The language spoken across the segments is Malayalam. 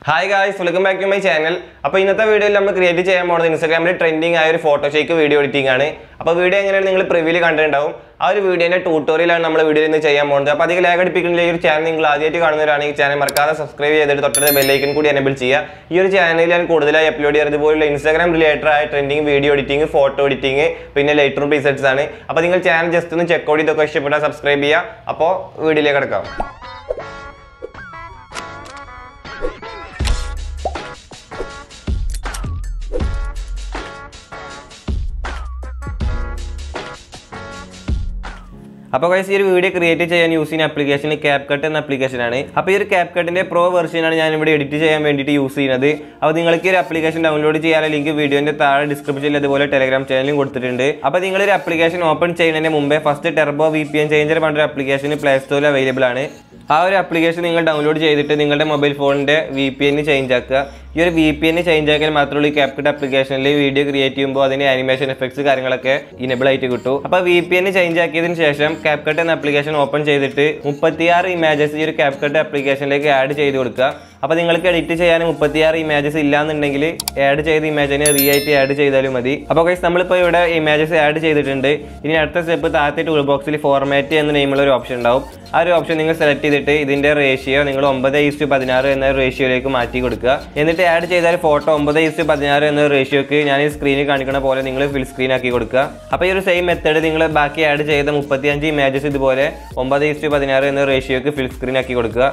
hi guys welcome back to my channel അപ്പോൾ ഇന്നത്തെ വീഡിയോയിൽ നമ്മൾ ക്രിയേറ്റ് ചെയ്യാൻ പോകുന്നത് ഇൻസ്റ്റാഗ്രാമിൽ ട്രെൻഡിങ് ആയ ഒരു ഫോട്ടോഷേക്ക് വീഡിയോ എഡിറ്റിംഗ് ആണ് അപ്പോൾ വീഡിയോ എങ്ങനെയാണ് നിങ്ങൾ പ്രിവ്യൂല് കണ്ടിട്ടുണ്ടാവും ആ ഒരു വീഡിയോന്റെ ട്യൂട്ടോറിയലാണ് നമ്മൾ വീഡിയോയിൽ നിന്ന് ചെയ്യാൻ പോകുന്നത് അപ്പോൾ അധികം ലാഗ് അടിപ്പിക്കുന്ന ഈ ഒരു ചാനൽ നിങ്ങൾ ആദ്യമായിട്ട് കാണുന്നവരാണെങ്കിൽ ചാനൽ മറക്കാതെ സബ്സ്ക്രൈബ് ചെയ്തിട്ട് തൊട്ടടുത്ത ബെല്ലൈക്കൻ കൂടി എനബിൾ ചെയ്യുക ഈ ഒരു ചാനലിൽ ഞാൻ കൂടുതലായി അപ്ലോഡ് ചെയ്യുന്നത് ഇതുപോലുള്ള ഇൻസ്റ്റാഗ്രാം റിലേറ്റഡ് ആയ trending video editing photo editing പിന്നെ ലൈറ്റ് റൂം പ്രീസെറ്റ്സ് ആണ് അപ്പോൾ നിങ്ങൾ ചാനൽ ജസ്റ്റ് ഒന്ന് ചെക്ക് ഔട്ട് ചെയ്തൊക്കെ ഇഷ്ടപ്പെട്ടാൽ സബ്സ്ക്രൈബ് ചെയ്യുക അപ്പോൾ വീഡിയോയിലേക്ക് കിടക്കാം അപ്പോൾ guys ഈ ഒരു വീഡിയോ ക്രിയേറ്റ് ചെയ്യാൻ യൂസ് ചെയ്യുന്ന ആപ്ലിക്കേഷൻ ക്യാപ് കട്ട് എന്ന application ആണ് അപ്പോൾ ഈ ഒരു ക്യാപ് കട്ടിന്റെ പ്രോ വെർഷനാണ് ഞാൻ ഇവിടെ എഡിറ്റ് ചെയ്യാൻ വേണ്ടിയിട്ട് യൂസ് ചെയ്യുന്നത് അപ്പോൾ നിങ്ങൾക്ക് ഈ ഒരു ആപ്ലിക്കേഷൻ ഡൗൺലോഡ് ചെയ്യാനുള്ള ലിങ്ക് വീഡിയോന്റെ താഴെ ഡിസ്ക്രിപ്ഷനിൽ അതുപോലെ ടെലഗ്രാം ചാനലും കൊടുത്തിട്ടുണ്ട് അപ്പോൾ നിങ്ങൾ ഒരു ആപ്ലിക്കേഷൻ ഓപ്പൺ ചെയ്യുന്നതിന് മുമ്പേ first turbo V P N changer പറഞ്ഞ ആപ്ലിക്കേഷൻ പ്ലേ സ്റ്റോറിൽ അവൈലബിൾ ആണ് ആ ഒരു ആപ്ലിക്കേഷൻ നിങ്ങൾ ഡൗൺലോഡ് ചെയ്തിട്ട് നിങ്ങളുടെ മൊബൈൽ ഫോണിന്റെ വി പി എൻ ചേഞ്ച് ആക്കുക ഈ ഒരു വി പി എൻ ചേഞ്ച് ആക്കിയാൽ മാത്രമേ ഈ ക്യാപ്കട്ട് ആപ്ലിക്കേഷനിൽ വീഡിയോ ക്രിയേറ്റ് ചെയ്യുമ്പോൾ അതിന് ആനിമേഷൻ എഫക്ട്സ് കാര്യങ്ങളൊക്കെ ഇനബിൾ ആയിട്ട് കിട്ടും അപ്പോൾ വി പി എൻ ചേഞ്ച് ആക്കിയതിന് ശേഷം ക്യാപ്കട്ട് എന്ന ആപ്ലിക്കേഷൻ ഓപ്പൺ ചെയ്തിട്ട് മുപ്പത്തിയാറ് ഇമേജസ് ഈ ഒരു ക്യാപ്കട്ട് ആപ്ലിക്കേഷനിലേക്ക് ആഡ് ചെയ്ത് കൊടുക്കുക അപ്പോൾ നിങ്ങൾക്ക് എഡിറ്റ് ചെയ്യാൻ മുപ്പത്തിയാറ് ഇമേജസ് ഇല്ലാന്നുണ്ടെങ്കിൽ ആഡ് ചെയ്ത ഇമേജിനെ റീ ആയിട്ട് ആഡ് ചെയ്താലും മതി അപ്പോൾ ഗൈസ് നമ്മളിപ്പോൾ ഇവിടെ ഇമേജസ് ആഡ് ചെയ്തിട്ടുണ്ട് ഇനി അടുത്ത സ്റ്റെപ്പ് താഴത്തെ ടൂൾ ബോക്സിൽ ഫോർമാറ്റ് എന്ന നെയിമുള്ള ഒരു ഓപ്ഷൻ ഉണ്ടാവും ആ ഒരു ഓപ്ഷൻ നിങ്ങൾ സെലക്ട് ചെയ്തിട്ട് ഇതിന്റെ റേഷ്യോ നിങ്ങൾ ഒമ്പത് ഈസ്റ്റ് പതിനാറ് എന്ന റേഷ്യോയിലേക്ക് മാറ്റി കൊടുക്കുക എന്നിട്ട് ആഡ് ചെയ്താൽ ഫോട്ടോ ഒമ്പത് ഈസ്റ്റ് പതിനാറ് എന്ന റേഷ്യോക്ക് ഞാൻ ഈ സ്ക്രീനിൽ കാണിക്കുന്ന പോലെ നിങ്ങൾ ഫിൽ സ്ക്രീൻ ആക്കി കൊടുക്കുക അപ്പോൾ ഈ ഒരു സെയിം മെത്തേഡ് നിങ്ങൾ ബാക്കി ആഡ് ചെയ്ത മുപ്പത്തിയഞ്ച് ഇമേജസ് ഇതുപോലെ ഒമ്പത് ഈസ്റ്റ് പതിനാറ് എന്ന റേഷ്യോക്ക് ഫിൽ സ്ക്രീൻ ആക്കി കൊടുക്കുക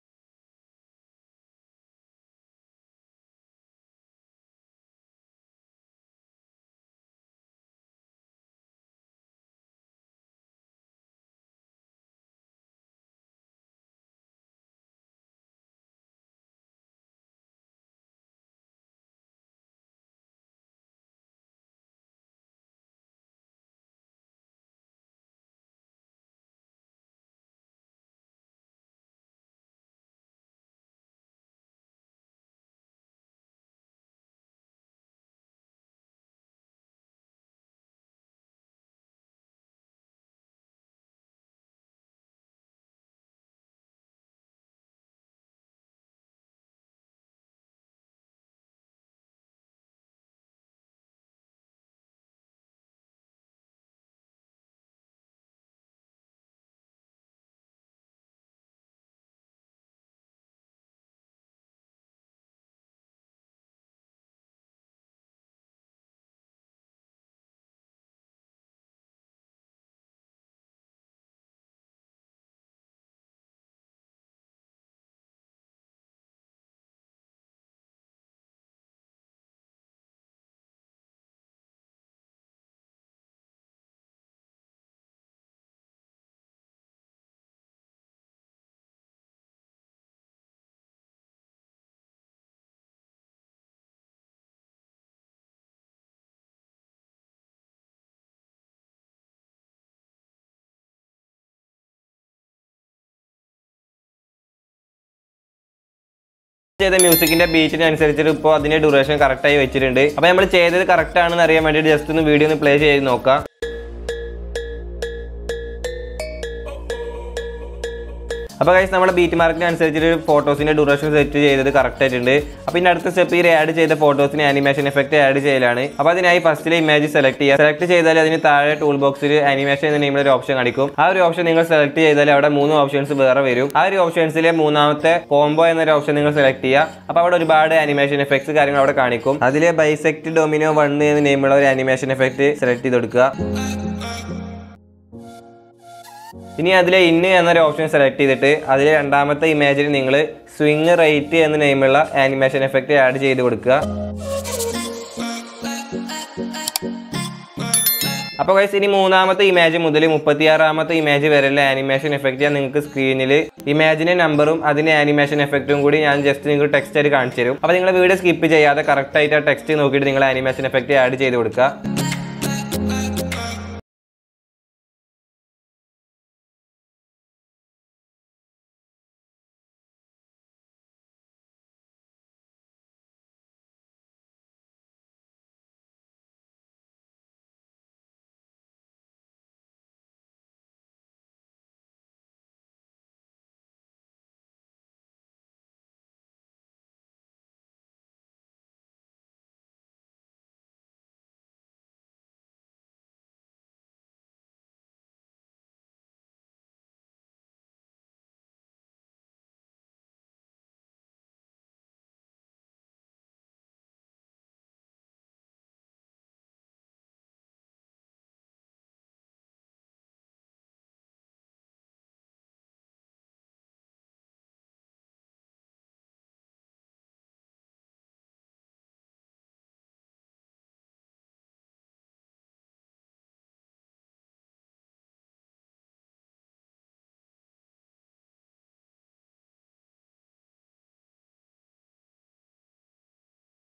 ചെയ്ത മ്യൂസിക്കിന്റെ ബീറ്റിന് അനുസരിച്ചിട്ട് ഇപ്പോൾ അതിന്റെ ഡ്യൂറേഷൻ കറക്റ്റ് ആയി വെച്ചിട്ടുണ്ട് അപ്പോൾ നമ്മൾ ചെയ്തത് കറക്റ്റ് ആണെന്ന് അറിയാൻ വേണ്ടിയിട്ട് ജസ്റ്റ് ഒന്ന് വീഡിയോ ഒന്ന് പ്ലേ ചെയ്ത് നോക്കാം അപ്പോൾ കഴിച്ച് നമ്മുടെ ബീറ്റ് മാർക്കിന് അനുസരിച്ചിട്ട് ഫോട്ടോസിന്റെ ഡ്യൂറേഷൻ സെറ്റ് ചെയ്തത് കറക്റ്റ് ആയിട്ടുണ്ട് അപ്പോൾ ഇതിന്റെ അടുത്ത സ്റ്റെപ്പ് ഈ ആഡ് ചെയ്ത ഫോട്ടോസിന് ആനിമേഷൻ എഫക്റ്റ് ആഡ് ചെയ്യലാണ് അപ്പോൾ അതിനായി ഫസ്റ്റിലെ ഇമേജ് സെലക്ട് ചെയ്യുക സെലക്ട് ചെയ്താൽ അതിന് താഴെ ടൂൾ ബോക്സിൽ ആനിമേഷൻ എന്ന നെയിമിൽ ഒരു ഓപ്ഷൻ കാണിക്കും ആ ഒരു ഓപ്ഷൻ നിങ്ങൾ സെലക്ട് ചെയ്താൽ അവിടെ മൂന്ന് ഓപ്ഷൻസ് വേറെ വരും ആ ഒരു ഓപ്ഷൻസിലെ മൂന്നാമത്തെ കോംബോ എന്നൊരു ഓപ്ഷൻ നിങ്ങൾ സെലക്ട് ചെയ്യുക അപ്പോൾ അവിടെ ഒരുപാട് ആനിമേഷൻ എഫക്ട്സ് കാര്യങ്ങൾ അവിടെ കാണിക്കും അതിലെ ബൈസെക്ട് ഡൊമിനോ വൺ എന്ന നെയിമുള്ള ഒരു ആനിമേഷൻ എഫക്റ്റ് സെലക്ട് ചെയ്ത് കൊടുക്കുക ഇനി അതിലെ ഇന്ന് എന്നൊരു ഓപ്ഷൻ സെലക്ട് ചെയ്തിട്ട് അതിലെ രണ്ടാമത്തെ ഇമേജിൽ നിങ്ങൾ സ്വിങ് റേറ്റ് എന്ന നെയിമുള്ള ആനിമേഷൻ എഫക്റ്റ് ആഡ് ചെയ്ത് കൊടുക്കുക അപ്പോൾ ഗൈസ് ഇനി മൂന്നാമത്തെ ഇമേജ് മുതൽ മുപ്പത്തിയാറാമത്തെ ഇമേജ് വരെയുള്ള ആനിമേഷൻ എഫക്റ്റ് ഞാൻ നിങ്ങൾക്ക് സ്ക്രീനിൽ ഇമേജിന്റെ നമ്പറും അതിന്റെ ആനിമേഷൻ എഫക്റ്റും കൂടി ഞാൻ ജസ്റ്റ് നിങ്ങൾക്ക് ടെക്സ്റ്റ് ആയിട്ട് കാണിച്ചു തരും അപ്പോൾ നിങ്ങൾ വീഡിയോ സ്കിപ്പ് ചെയ്യാതെ കറക്റ്റ് ആയിട്ട് ആ ടെക്സ്റ്റ് നോക്കിയിട്ട് നിങ്ങൾ ആനിമേഷൻ എഫക്റ്റ് ആഡ് ചെയ്ത് കൊടുക്കുക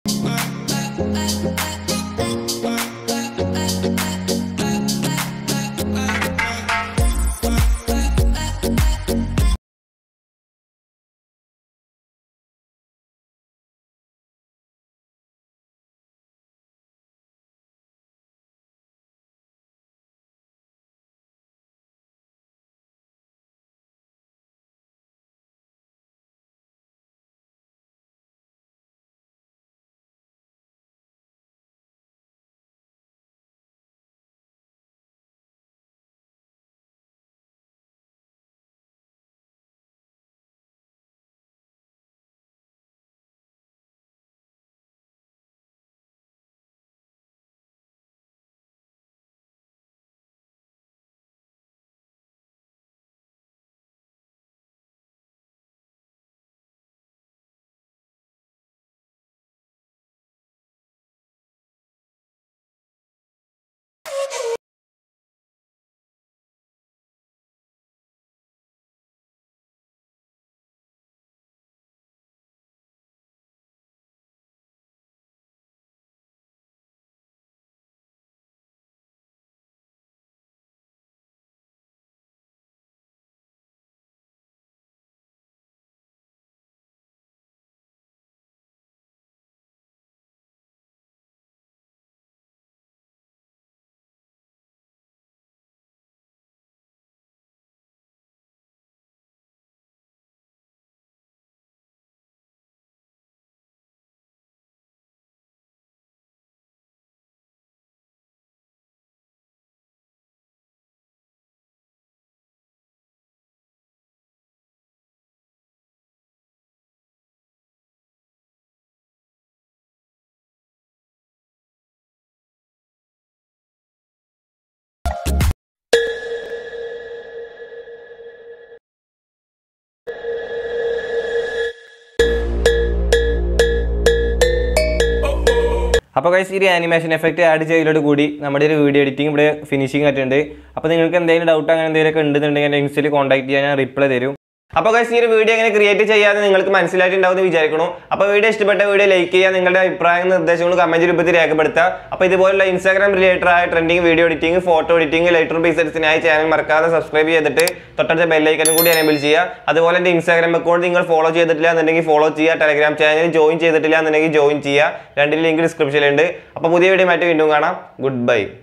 അപ്പോൾ കൈസ് ഈ ഒരു ആനിമേഷൻ എഫക്റ്റ് ആഡ് ചെയ്തതോട് കൂടി നമ്മുടെ ഒരു വീഡിയോ എഡിറ്റിംഗ് ഇവിടെ ഫിനിഷിംഗ് ആയിട്ടുണ്ട് അപ്പോൾ നിങ്ങൾക്ക് എന്തെങ്കിലും ഡൗട്ട് അങ്ങനെ എന്തെങ്കിലുമൊക്കെ ഉണ്ടെന്നുണ്ടെങ്കിൽ എൻ്റെ ഇൻസ്റ്റയിൽ കോൺടാക്ട് ചെയ്യാൻ ഞാൻ റിപ്ലൈ തരും അപ്പോൾ കൈസ് ഈ ഒരു വീഡിയോ എങ്ങനെ ക്രിയേറ്റ് ചെയ്യാതെ നിങ്ങൾക്ക് മനസ്സിലായിട്ടുണ്ടാവും എന്ന് വിചാരിക്കുന്നു അപ്പോൾ വീഡിയോ ഇഷ്ടപ്പെട്ട വീഡിയോ ലൈക്ക് ചെയ്യുക നിങ്ങളുടെ അഭിപ്രായങ്ങളും നിർദ്ദേശങ്ങളും കമന്റ് രൂപത്തിൽ രേഖപ്പെടുത്തുക അപ്പോൾ ഇതുപോലുള്ള ഇൻസ്റ്റാഗ്രാം റിലേറ്റഡ് ആയ trending video editing photo editing ലൈറ്റർ ബേസസിനായി ചാനൽ മറക്കാതെ സബ്സ്ക്രൈബ് ചെയ്തിട്ട് തൊട്ടടുത്ത ബെല്ലൈക്കനും കൂടി എനേബിൾ ചെയ്യുക അതുപോലെ എൻ്റെ ഇൻസ്റ്റാഗ്രാം അക്കൗണ്ട് നിങ്ങൾ ഫോളോ ചെയ്തിട്ടില്ല എന്നുണ്ടെങ്കിൽ ഫോളോ ചെയ്യുക ടെലഗ്രാം ചാനൽ ജോയിൻ ചെയ്തിട്ടില്ല എന്നുണ്ടെങ്കിൽ ജോയിൻ ചെയ്യുക രണ്ടിൻ്റെ ലിങ്ക് ഡിസ്ക്രിപ്ഷനിലുണ്ട് അപ്പോൾ പുതിയ വീഡിയോ മാറ്റി വീണ്ടും കാണാം ഗുഡ് ബൈ